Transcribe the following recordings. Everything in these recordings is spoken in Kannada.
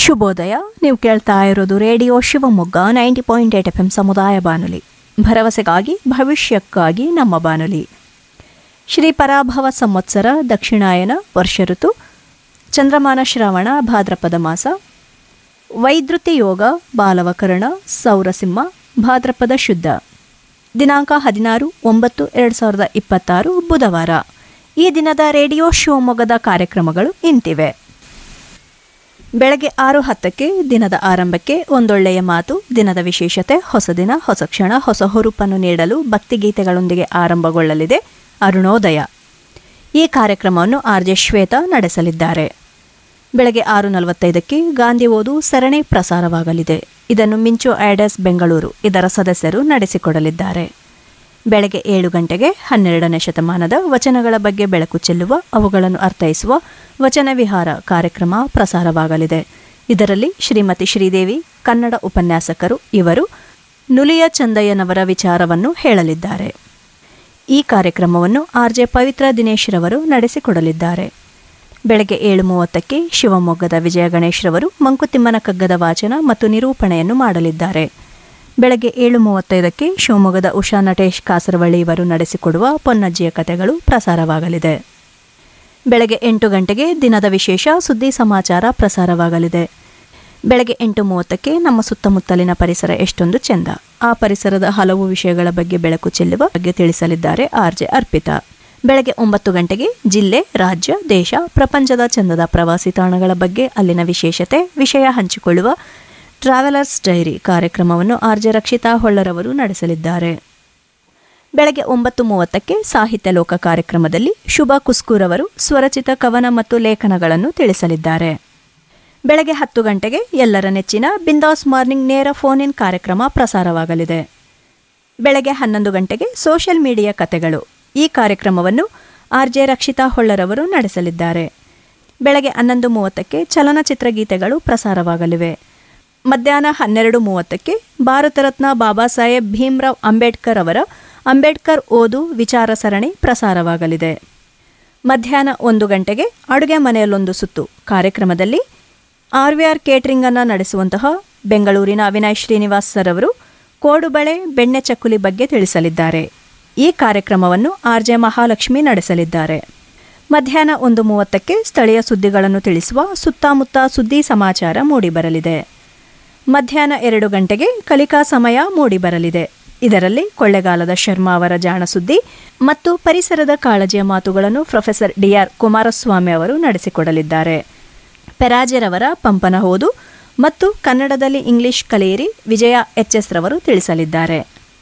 ಶುಭೋದಯ ನೀವು ಕೇಳ್ತಾ ಇರೋದು radio Shivamogga ninety point eight F M ಸಮುದಾಯ ಬಾನುಲಿ ಭರವಸೆಗಾಗಿ ಭವಿಷ್ಯಕ್ಕಾಗಿ ನಮ್ಮ ಬಾನುಲಿ ಶ್ರೀ ಪರಾಭವ ಸಂವತ್ಸರ ದಕ್ಷಿಣಾಯನ ವರ್ಷ ಋತು ಚಂದ್ರಮಾನ ಶ್ರಾವಣ ಭಾದ್ರಪದ ಮಾಸ ವೈದ್ಯುತಿ ಯೋಗ ಬಾಲವಕರಣ ಸೌರಸಿಂಹ ಭಾದ್ರಪದ ಶುದ್ಧ ದಿನಾಂಕ ಹದಿನಾರು ಒಂಬತ್ತು ಎರಡು ಸಾವಿರದ ಇಪ್ಪತ್ತಾರು ಬುಧವಾರ ಈ ದಿನದ ರೇಡಿಯೋ ಶಿವಮೊಗ್ಗದ ಕಾರ್ಯಕ್ರಮಗಳು ಇಂತಿವೆ ಬೆಳಗ್ಗೆ ಆರು ಹತ್ತಕ್ಕೆ ದಿನದ ಆರಂಭಕ್ಕೆ ಒಂದೊಳ್ಳೆಯ ಮಾತು ದಿನದ ವಿಶೇಷತೆ ಹೊಸ ದಿನ ಹೊಸ ಕ್ಷಣ ಹೊಸ ಹುರುಪನ್ನು ನೀಡಲು ಭಕ್ತಿಗೀತೆಗಳೊಂದಿಗೆ ಆರಂಭಗೊಳ್ಳಲಿದೆ ಅರುಣೋದಯ ಈ ಕಾರ್ಯಕ್ರಮವನ್ನು ಆರ್ ಜೆ ಶ್ವೇತಾ ನಡೆಸಲಿದ್ದಾರೆ ಬೆಳಗ್ಗೆ ಆರು ನಲವತ್ತೈದಕ್ಕೆ ಗಾಂಧಿ ಓದು ಸರಣಿ ಪ್ರಸಾರವಾಗಲಿದೆ ಇದನ್ನು ಮಿಂಚು ಐಡಸ್ ಬೆಂಗಳೂರು ಇದರ ಸದಸ್ಯರು ನಡೆಸಿಕೊಡಲಿದ್ದಾರೆ ಬೆಳಗ್ಗೆ ಏಳು ಗಂಟೆಗೆ ಹನ್ನೆರಡನೇ ಶತಮಾನದ ವಚನಗಳ ಬಗ್ಗೆ ಬೆಳಕು ಚೆಲ್ಲುವ ಅವುಗಳನ್ನು ಅರ್ಥೈಸುವ ವಚನ ವಿಹಾರ ಕಾರ್ಯಕ್ರಮ ಪ್ರಸಾರವಾಗಲಿದೆ ಇದರಲ್ಲಿ ಶ್ರೀಮತಿ ಶ್ರೀದೇವಿ ಕನ್ನಡ ಉಪನ್ಯಾಸಕರು ಇವರು ನುಲಿಯ ಚಂದಯ್ಯನವರ ವಿಚಾರವನ್ನು ಹೇಳಲಿದ್ದಾರೆ ಈ ಕಾರ್ಯಕ್ರಮವನ್ನು ಆರ್ ಜೆ ಪವಿತ್ರ ದಿನೇಶ್ ರವರು ನಡೆಸಿಕೊಡಲಿದ್ದಾರೆ ಬೆಳಗ್ಗೆ ಏಳು ಮೂವತ್ತಕ್ಕೆ ಶಿವಮೊಗ್ಗದ ವಿಜಯ ಗಣೇಶ್ ರವರು ಮಂಕುತಿಮ್ಮನ ಕಗ್ಗದ ವಾಚನ ಮತ್ತು ನಿರೂಪಣೆಯನ್ನು ಮಾಡಲಿದ್ದಾರೆ ಬೆಳಗ್ಗೆ ಏಳು ಮೂವತ್ತೈದಕ್ಕೆ ಶಿವಮೊಗ್ಗದ ಉಷಾ ನಟೇಶ್ ಕಾಸರವಳ್ಳಿ ಇವರು ನಡೆಸಿಕೊಡುವ ಪೊನ್ನಜ್ಜಿಯ ಕಥೆಗಳು ಪ್ರಸಾರವಾಗಲಿದೆ ಬೆಳಗ್ಗೆ ಎಂಟು ಗಂಟೆಗೆ ದಿನದ ವಿಶೇಷ ಸುದ್ದಿ ಸಮಾಚಾರ ಪ್ರಸಾರವಾಗಲಿದೆ ಬೆಳಗ್ಗೆ ಎಂಟು ಮೂವತ್ತಕ್ಕೆ ನಮ್ಮ ಸುತ್ತಮುತ್ತಲಿನ ಪರಿಸರ ಎಷ್ಟೊಂದು ಚೆಂದ ಆ ಪರಿಸರದ ಹಲವು ವಿಷಯಗಳ ಬಗ್ಗೆ ಬೆಳಕು ಚೆಲ್ಲುವ ಬಗ್ಗೆ ತಿಳಿಸಲಿದ್ದಾರೆ ಆರ್ ಜೆ ಅರ್ಪಿತಾ ಬೆಳಗ್ಗೆ ಒಂಬತ್ತು ಗಂಟೆಗೆ ಜಿಲ್ಲೆ ರಾಜ್ಯ ದೇಶ ಪ್ರಪಂಚದ ಚಂದದ ಪ್ರವಾಸಿ ತಾಣಗಳ ಬಗ್ಗೆ ಅಲ್ಲಿನ ವಿಶೇಷತೆ ವಿಷಯ ಹಂಚಿಕೊಳ್ಳುವ ಟ್ರಾವೆಲರ್ಸ್ ಡೈರಿ ಕಾರ್ಯಕ್ರಮವನ್ನು ಆರ್ ಜೆ ರಕ್ಷಿತಾ ಹೊಳ್ಳರವರು ನಡೆಸಲಿದ್ದಾರೆ ಬೆಳಗ್ಗೆ ಒಂಬತ್ತು ಮೂವತ್ತಕ್ಕೆ ಸಾಹಿತ್ಯ ಲೋಕ ಕಾರ್ಯಕ್ರಮದಲ್ಲಿ ಶುಭ ಕುಸ್ಕೂರವರು ಸ್ವರಚಿತ ಕವನ ಮತ್ತು ಲೇಖನಗಳನ್ನು ತಿಳಿಸಲಿದ್ದಾರೆ ಬೆಳಗ್ಗೆ ಹತ್ತು ಗಂಟೆಗೆ ಎಲ್ಲರ ನೆಚ್ಚಿನ ಬಿಂದಾಸ್ ಮಾರ್ನಿಂಗ್ ನೇರ ಫೋನ್ ಇನ್ ಕಾರ್ಯಕ್ರಮ ಪ್ರಸಾರವಾಗಲಿದೆ ಬೆಳಗ್ಗೆ ಹನ್ನೊಂದು ಗಂಟೆಗೆ ಸೋಷಿಯಲ್ ಮೀಡಿಯಾ ಕತೆಗಳು ಈ ಕಾರ್ಯಕ್ರಮವನ್ನು ಆರ್ ಜೆ ರಕ್ಷಿತಾ ಹೊಳ್ಳರವರು ನಡೆಸಲಿದ್ದಾರೆ ಬೆಳಗ್ಗೆ ಹನ್ನೊಂದು ಮೂವತ್ತಕ್ಕೆ ಚಲನಚಿತ್ರ ಗೀತೆಗಳು ಪ್ರಸಾರವಾಗಲಿವೆ ಮಧ್ಯಾಹ್ನ ಹನ್ನೆರಡು ಮೂವತ್ತಕ್ಕೆ ಭಾರತ ರತ್ನ ಬಾಬಾ ಸಾಹೇಬ್ ಭೀಮ್ರಾವ್ ಅಂಬೇಡ್ಕರ್ ಅವರ ಅಂಬೇಡ್ಕರ್ ಓದು ವಿಚಾರ ಸರಣಿ ಪ್ರಸಾರವಾಗಲಿದೆ ಮಧ್ಯಾಹ್ನ ಒಂದು ಗಂಟೆಗೆ ಅಡುಗೆ ಮನೆಯಲ್ಲೊಂದು ಸುತ್ತು ಕಾರ್ಯಕ್ರಮದಲ್ಲಿ ಆರ್ ವಿ ಆರ್ ಕೇಟರಿಂಗ್ ಅನ್ನು ನಡೆಸುವಂತಹ ಬೆಂಗಳೂರಿನ ಅವಿನಾಶ್ ಶ್ರೀನಿವಾಸ್ ಸರ್ ಅವರು ಕೋಡುಬಳೆ ಬೆಣ್ಣೆ ಚಕ್ಕುಲಿ ಬಗ್ಗೆ ತಿಳಿಸಲಿದ್ದಾರೆ ಈ ಕಾರ್ಯಕ್ರಮವನ್ನು ಆರ್ ಜೆ ಮಹಾಲಕ್ಷ್ಮಿ ನಡೆಸಲಿದ್ದಾರೆ ಮಧ್ಯಾಹ್ನ ಒಂದು ಮೂವತ್ತಕ್ಕೆ ಸ್ಥಳೀಯ ಸುದ್ದಿಗಳನ್ನು ತಿಳಿಸುವ ಸುತ್ತಮುತ್ತ ಸುದ್ದಿ ಸಮಾಚಾರ ಮೂಡಿಬರಲಿದೆ ಮಧ್ಯಾಹ್ನ ಎರಡು ಗಂಟೆಗೆ ಕಲಿಕಾ ಸಮಯ ಮೂಡಿಬರಲಿದೆ ಇದರಲ್ಲಿ ಕೊಳ್ಳೆಗಾಲದ ಶರ್ಮಾ ಅವರ ಜಾಣ ಸುದ್ದಿ ಮತ್ತು ಪರಿಸರದ ಕಾಳಜಿಯ ಮಾತುಗಳನ್ನು ಪ್ರೊಫೆಸರ್ ಡಿಆರ್ ಕುಮಾರಸ್ವಾಮಿ ಅವರು ನಡೆಸಿಕೊಡಲಿದ್ದಾರೆ ಪೆರಾಜೆರವರ ಪಂಪನ ಹೋದು ಮತ್ತು ಕನ್ನಡದಲ್ಲಿ ಇಂಗ್ಲಿಷ್ ಕಲಿಯಿರಿ ವಿಜಯ ಎಚ್ ಎಸ್ ರವರು ತಿಳಿಸಲಿದ್ದಾರೆ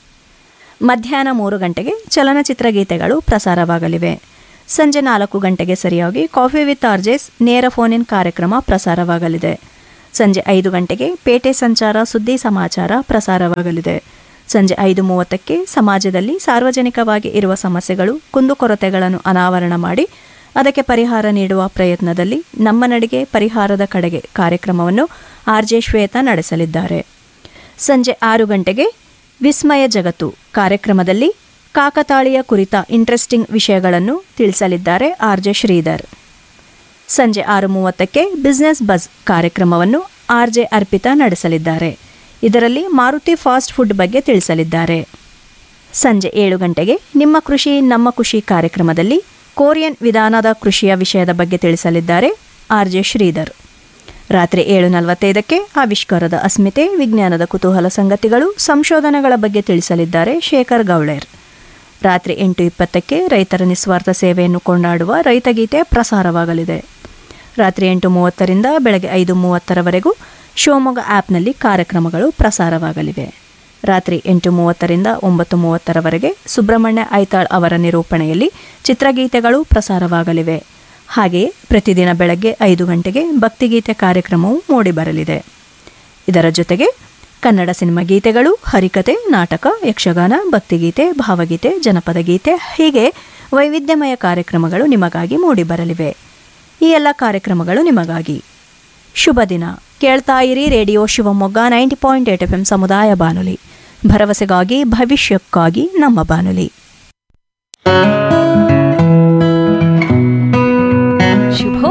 ಮಧ್ಯಾಹ್ನ ಮೂರು ಗಂಟೆಗೆ ಚಲನಚಿತ್ರ ಗೀತೆಗಳು ಪ್ರಸಾರವಾಗಲಿವೆ ಸಂಜೆ ನಾಲ್ಕು ಗಂಟೆಗೆ ಸರಿಯಾಗಿ ಕಾಫಿ ವಿತ್ ಆರ್ಜೆಸ್ ನೇರ ಫೋನ್ ಇನ್ ಕಾರ್ಯಕ್ರಮ ಪ್ರಸಾರವಾಗಲಿದೆ ಸಂಜೆ ಐದು ಗಂಟೆಗೆ ಪೇಟೆ ಸಂಚಾರ ಸುದ್ದಿ ಸಮಾಚಾರ ಪ್ರಸಾರವಾಗಲಿದೆ ಸಂಜೆ ಐದು ಮೂವತ್ತಕ್ಕೆ ಸಮಾಜದಲ್ಲಿ ಸಾರ್ವಜನಿಕವಾಗಿ ಇರುವ ಸಮಸ್ಯೆಗಳು ಕುಂದುಕೊರತೆಗಳನ್ನು ಅನಾವರಣ ಮಾಡಿ ಅದಕ್ಕೆ ಪರಿಹಾರ ನೀಡುವ ಪ್ರಯತ್ನದಲ್ಲಿ ನಮ್ಮ ನಡಿಗೆ ಪರಿಹಾರದ ಕಡೆಗೆ ಕಾರ್ಯಕ್ರಮವನ್ನು ಆರ್ ಜೆ ಶ್ವೇತಾ ನಡೆಸಲಿದ್ದಾರೆ ಸಂಜೆ ಆರು ಗಂಟೆಗೆ ವಿಸ್ಮಯ ಜಗತ್ತು ಕಾರ್ಯಕ್ರಮದಲ್ಲಿ ಕಾಕತಾಳಿಯ ಕುರಿತ ಇಂಟ್ರೆಸ್ಟಿಂಗ್ ವಿಷಯಗಳನ್ನು ತಿಳಿಸಲಿದ್ದಾರೆ ಆರ್ ಜೆ ಶ್ರೀಧರ್ ಸಂಜೆ ಆರು ಮೂವತ್ತಕ್ಕೆ ಬಿಸ್ನೆಸ್ ಬಜ್ ಕಾರ್ಯಕ್ರಮವನ್ನು ಆರ್ ಜೆ ಅರ್ಪಿತಾ ನಡೆಸಲಿದ್ದಾರೆ ಇದರಲ್ಲಿ ಮಾರುತಿ ಫಾಸ್ಟ್ ಫುಡ್ ಬಗ್ಗೆ ತಿಳಿಸಲಿದ್ದಾರೆ ಸಂಜೆ ಏಳು ಗಂಟೆಗೆ ನಿಮ್ಮ ಕೃಷಿ ನಮ್ಮ ಖುಷಿ ಕಾರ್ಯಕ್ರಮದಲ್ಲಿ ಕೊರಿಯನ್ ವಿಧಾನದ ಕೃಷಿಯ ವಿಷಯದ ಬಗ್ಗೆ ತಿಳಿಸಲಿದ್ದಾರೆ ಆರ್ ಜೆ ಶ್ರೀಧರ್ ರಾತ್ರಿ ಏಳು ನಲವತ್ತೈದಕ್ಕೆ ಆವಿಷ್ಕಾರದ ಅಸ್ಮಿತೆ ವಿಜ್ಞಾನದ ಕುತೂಹಲ ಸಂಗತಿಗಳು ಸಂಶೋಧನೆಗಳ ಬಗ್ಗೆ ತಿಳಿಸಲಿದ್ದಾರೆ ಶೇಖರ್ ಗೌಳೇರ್ ರಾತ್ರಿ ಎಂಟು ಇಪ್ಪತ್ತಕ್ಕೆ ರೈತರ ನಿಸ್ವಾರ್ಥ ಸೇವೆಯನ್ನು ಕೊಂಡಾಡುವ ರೈತಗೀತೆ ಪ್ರಸಾರವಾಗಲಿದೆ ರಾತ್ರಿ ಎಂಟು ಮೂವತ್ತರಿಂದ ಬೆಳಗ್ಗೆ ಐದು ಮೂವತ್ತರವರೆಗೂ ಶಿವಮೊಗ್ಗ ಆ್ಯಪ್ನಲ್ಲಿ ಕಾರ್ಯಕ್ರಮಗಳು ಪ್ರಸಾರವಾಗಲಿವೆ ರಾತ್ರಿ ಎಂಟು ಮೂವತ್ತರಿಂದ ಒಂಬತ್ತು ಮೂವತ್ತರವರೆಗೆ ಸುಬ್ರಹ್ಮಣ್ಯ ಐತಾಳ್ ಅವರ ನಿರೂಪಣೆಯಲ್ಲಿ ಚಿತ್ರಗೀತೆಗಳು ಪ್ರಸಾರವಾಗಲಿವೆ ಹಾಗೆಯೇ ಪ್ರತಿದಿನ ಬೆಳಗ್ಗೆ ಐದು ಗಂಟೆಗೆ ಭಕ್ತಿಗೀತೆ ಕಾರ್ಯಕ್ರಮವು ಮೂಡಿಬರಲಿದೆ ಇದರ ಜೊತೆಗೆ ಕನ್ನಡ ಸಿನಿಮಾ ಗೀತೆಗಳು ಹರಿಕತೆ ನಾಟಕ ಯಕ್ಷಗಾನ ಭಕ್ತಿಗೀತೆ ಭಾವಗೀತೆ ಜನಪದ ಗೀತೆ ಹೀಗೆ ವೈವಿಧ್ಯಮಯ ಕಾರ್ಯಕ್ರಮಗಳು ನಿಮಗಾಗಿ ಮೂಡಿಬರಲಿವೆ ಈ ಎಲ್ಲ ಕಾರ್ಯಕ್ರಮಗಳು ನಿಮಗಾಗಿ ಶುಭ ದಿನ ಕೇಳ್ತಾ ಇರಿ radio Shivamogga ninety point eight F M ಸಮುದಾಯ ಬಾನುಲಿ ಭರವಸೆಗಾಗಿ ಭವಿಷ್ಯಕ್ಕಾಗಿ ನಮ್ಮ ಬಾನುಲಿ ಶುಭೋದಯ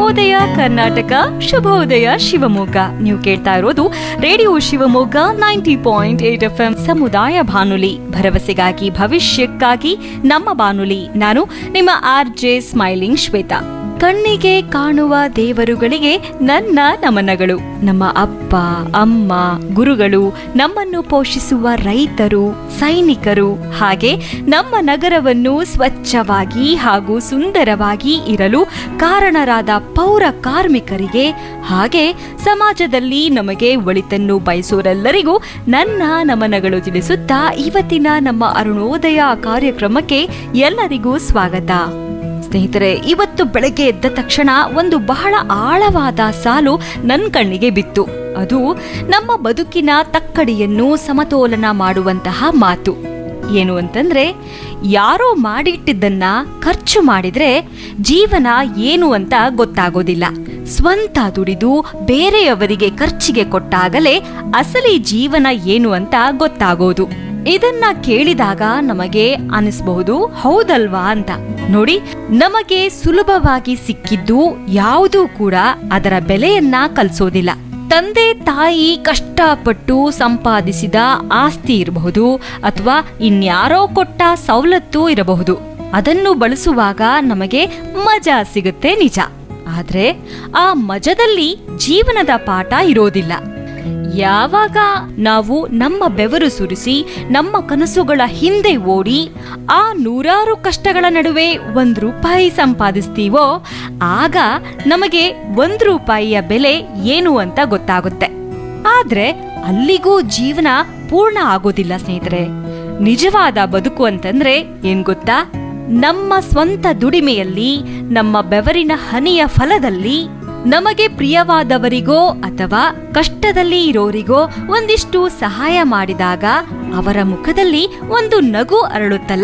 ಕರ್ನಾಟಕ ಶುಭೋದಯ ಶಿವಮೊಗ್ಗ ನೀವು ಕೇಳ್ತಾ ಇರೋದು radio Shivamogga ninety point eight F M ಸಮುದಾಯ ಬಾನುಲಿ ಭರವಸೆಗಾಗಿ ಭವಿಷ್ಯಕ್ಕಾಗಿ ನಮ್ಮ ಬಾನುಲಿ ನಾನು ನಿಮ್ಮ ಆರ್ ಜೆ ಸ್ಮೈಲಿಂಗ್ ಶ್ವೇತಾ ಕಣ್ಣಿಗೆ ಕಾಣುವ ದೇವರುಗಳಿಗೆ ನನ್ನ ನಮನಗಳು ನಮ್ಮ ಅಪ್ಪ ಅಮ್ಮ ಗುರುಗಳು ನಮ್ಮನ್ನು ಪೋಷಿಸುವ ರೈತರು ಸೈನಿಕರು ಹಾಗೆ ನಮ್ಮ ನಗರವನ್ನು ಸ್ವಚ್ಛವಾಗಿ ಹಾಗೂ ಸುಂದರವಾಗಿ ಇರಲು ಕಾರಣರಾದ ಪೌರ ಕಾರ್ಮಿಕರಿಗೆ ಹಾಗೆ ಸಮಾಜದಲ್ಲಿ ನಮಗೆ ಒಳಿತನ್ನು ಬಯಸೋರೆಲ್ಲರಿಗೂ ನನ್ನ ನಮನಗಳು ತಿಳಿಸುತ್ತಾ ಇವತ್ತಿನ ನಮ್ಮ ಅರುಣೋದಯ ಕಾರ್ಯಕ್ರಮಕ್ಕೆ ಎಲ್ಲರಿಗೂ ಸ್ವಾಗತ ಸ್ನೇಹಿತರೆ ಇವತ್ತು ಬೆಳಗ್ಗೆ ಎದ್ದ ತಕ್ಷಣ ಒಂದು ಬಹಳ ಆಳವಾದ ಸಾಲು ನನ್ನ ಕಣ್ಣಿಗೆ ಬಿತ್ತು ಅದು ನಮ್ಮ ಬದುಕಿನ ತಕ್ಕಡಿಯನ್ನು ಸಮತೋಲನ ಮಾಡುವಂತಹ ಮಾತು ಏನು ಅಂತಂದ್ರೆ ಯಾರೋ ಮಾಡಿಟ್ಟಿದ್ದನ್ನ ಖರ್ಚು ಮಾಡಿದ್ರೆ ಜೀವನ ಏನು ಅಂತ ಗೊತ್ತಾಗೋದಿಲ್ಲ ಸ್ವಂತ ದುಡಿದು ಬೇರೆಯವರಿಗೆ ಖರ್ಚಿಗೆ ಕೊಟ್ಟಾಗಲೇ ಅಸಲಿ ಜೀವನ ಏನು ಅಂತ ಗೊತ್ತಾಗೋದು ಇದನ್ನ ಕೇಳಿದಾಗ ನಮಗೆ ಅನಿಸಬಹುದು ಹೌದಲ್ವಾ ಅಂತ ನೋಡಿ ನಮಗೆ ಸುಲಭವಾಗಿ ಸಿಕ್ಕಿದ್ದು ಯಾವುದೂ ಕೂಡ ಅದರ ಬೆಲೆಯನ್ನ ಕಲಿಸೋದಿಲ್ಲ ತಂದೆ ತಾಯಿ ಕಷ್ಟಪಟ್ಟು ಸಂಪಾದಿಸಿದ ಆಸ್ತಿ ಇರಬಹುದು ಅಥವಾ ಇನ್ಯಾರೋ ಕೊಟ್ಟ ಸವಲತ್ತು ಇರಬಹುದು ಅದನ್ನು ಬಳಸುವಾಗ ನಮಗೆ ಮಜಾ ಸಿಗುತ್ತೆ ನಿಜ ಆದ್ರೆ ಆ ಮಜದಲ್ಲಿ ಜೀವನದ ಪಾಠ ಇರೋದಿಲ್ಲ ಯಾವಾಗ ನಾವು ನಮ್ಮ ಬೆವರು ಸುರಿಸಿ ನಮ್ಮ ಕನಸುಗಳ ಹಿಂದೆ ಓಡಿ ಆ ನೂರಾರು ಕಷ್ಟಗಳ ನಡುವೆ ಒಂದ್ ರೂಪಾಯಿ ಸಂಪಾದಿಸ್ತೀವೋ ಆಗ ನಮಗೆ ಒಂದ್ ರೂಪಾಯಿಯ ಬೆಲೆ ಏನು ಅಂತ ಗೊತ್ತಾಗುತ್ತೆ ಆದ್ರೆ ಅಲ್ಲಿಗೂ ಜೀವನ ಪೂರ್ಣ ಆಗೋದಿಲ್ಲ ಸ್ನೇಹಿತರೆ ನಿಜವಾದ ಬದುಕು ಅಂತಂದ್ರೆ ಏನ್ ಗೊತ್ತಾ ನಮ್ಮ ಸ್ವಂತ ದುಡಿಮೆಯಲ್ಲಿ ನಮ್ಮ ಬೆವರಿನ ಹನಿಯ ಫಲದಲ್ಲಿ ನಮಗೆ ಪ್ರಿಯವಾದವರಿಗೋ ಅಥವಾ ಕಷ್ಟದಲ್ಲಿ ಇರೋರಿಗೋ ಒಂದಿಷ್ಟು ಸಹಾಯ ಮಾಡಿದಾಗ ಅವರ ಮುಖದಲ್ಲಿ ಒಂದು ನಗು ಅರಳುತ್ತಲ್ಲ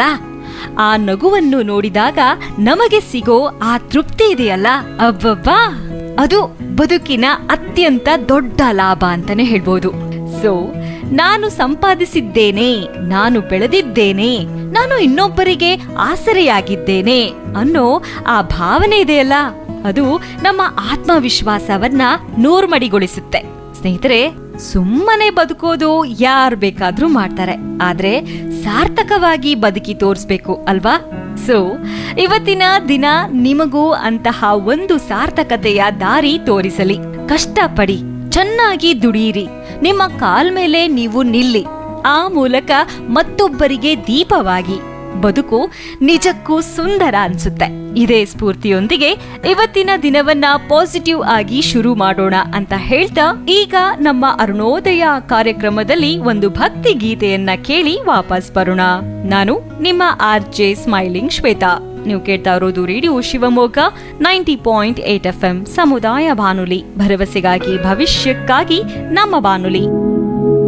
ಆ ನಗುವನ್ನು ನೋಡಿದಾಗ ನಮಗೆ ಸಿಗೋ ಆ ತೃಪ್ತಿ ಇದೆಯಲ್ಲ ಅಬ್ಬಬ್ಬಾ ಅದು ಬದುಕಿನ ಅತ್ಯಂತ ದೊಡ್ಡ ಲಾಭ ಅಂತಾನೆ ಹೇಳ್ಬೋದು ಸೊ ನಾನು ಸಂಪಾದಿಸಿದ್ದೇನೆ ನಾನು ಬೆಳೆದಿದ್ದೇನೆ ನಾನು ಇನ್ನೊಬ್ಬರಿಗೆ ಆಸರೆಯಾಗಿದ್ದೇನೆ ಅನ್ನೋ ಆ ಭಾವನೆ ಇದೆಯಲ್ಲ ಅದು ನಮ್ಮ ಆತ್ಮವಿಶ್ವಾಸವನ್ನ ನೂರ್ಮಡಿಗೊಳಿಸುತ್ತೆ ಸ್ನೇಹಿತರೆ ಸುಮ್ಮನೆ ಬದುಕೋದು ಯಾರು ಬೇಕಾದ್ರೂ ಮಾಡ್ತಾರೆ ಆದ್ರೆ ಸಾರ್ಥಕವಾಗಿ ಬದುಕಿ ತೋರಿಸ್ಬೇಕು ಅಲ್ವಾ ಸೊ ಇವತ್ತಿನ ದಿನ ನಿಮಗೂ ಅಂತಹ ಒಂದು ಸಾರ್ಥಕತೆಯ ದಾರಿ ತೋರಿಸಲಿ ಕಷ್ಟಪಡಿ ಚೆನ್ನಾಗಿ ದುಡಿಯಿರಿ ನಿಮ್ಮ ಕಾಲ್ ಮೇಲೆ ನೀವು ನಿಲ್ಲಿ ಆ ಮೂಲಕ ಮತ್ತೊಬ್ಬರಿಗೆ ದೀಪವಾಗಿ ಬದುಕು ನಿಜಕ್ಕೂ ಸುಂದರ ಅನ್ಸುತ್ತೆ ಇದೇ ಸ್ಫೂರ್ತಿಯೊಂದಿಗೆ ಇವತ್ತಿನ ದಿನವನ್ನ ಪಾಸಿಟಿವ್ ಆಗಿ ಶುರು ಮಾಡೋಣ ಅಂತ ಹೇಳ್ತಾ ಈಗ ನಮ್ಮ ಅರುಣೋದಯ ಕಾರ್ಯಕ್ರಮದಲ್ಲಿ ಒಂದು ಭಕ್ತಿ ಗೀತೆಯನ್ನ ಕೇಳಿ ವಾಪಸ್ ಬರೋಣ ನಾನು ನಿಮ್ಮ ಆರ್ ಜೆ ಸ್ಮೈಲಿಂಗ್ ಶ್ವೇತಾ ನೀವು ಕೇಳ್ತಾ ಇರೋದು radio Shivamogga ninety point eight F M ಸಮುದಾಯ ಬಾನುಲಿ ಭರವಸೆಗಾಗಿ ಭವಿಷ್ಯಕ್ಕಾಗಿ ನಮ್ಮ ಬಾನುಲಿ